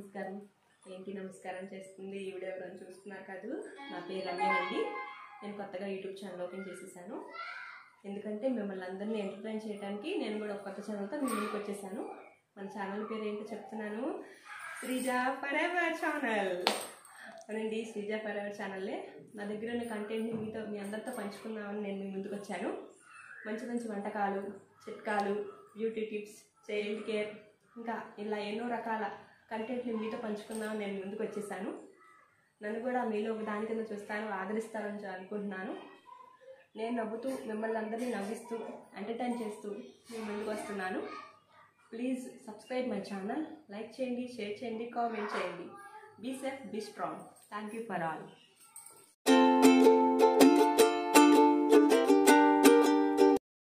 నమస్కారం ఏంటి నమస్కారం చేస్తుంది ఈవిడ ఎవరైనా చూస్తున్నారు కాదు నా పేరు రమ్య అండి నేను కొత్తగా యూట్యూబ్ ఛానల్ ఓపెన్ చేసేసాను ఎందుకంటే మిమ్మల్ని అందరినీ ఎంటర్టైన్ చేయడానికి నేను కూడా ఒక కొత్త ఛానల్తో మీ ముందుకు వచ్చేసాను మన ఛానల్ పేరు ఏంటో చెప్తున్నాను శ్రీజ ఫరెవర్ ఛానల్ అవునండి శ్రీజ ఫరెవర్ ఛానల్లే నా దగ్గర ఉన్న కంటెంట్ని మీతో మీ అందరితో పంచుకుందామని నేను మీ ముందుకు వచ్చాను మంచి మంచి వంటకాలు చిట్కాలు బ్యూటీ టిప్స్ చైల్డ్ కేర్ ఇంకా ఇలా ఎన్నో రకాల కంటెంట్ని మీతో పంచుకుందామని నేను ముందుకు వచ్చేసాను నన్ను కూడా మీలో ఒక దాని కింద చూస్తాను ఆదరిస్తారని చ- అనుకుంటున్నాను నేను నవ్వుతూ మిమ్మల్ని అందరినీ నవ్విస్తూ ఎంటర్టైన్ చేస్తూ మీ ముందుకు వస్తున్నాను please subscribe my channel like చేయండి షేర్ చేయండి కామెంట్ చేయండి be safe be strong thank you for all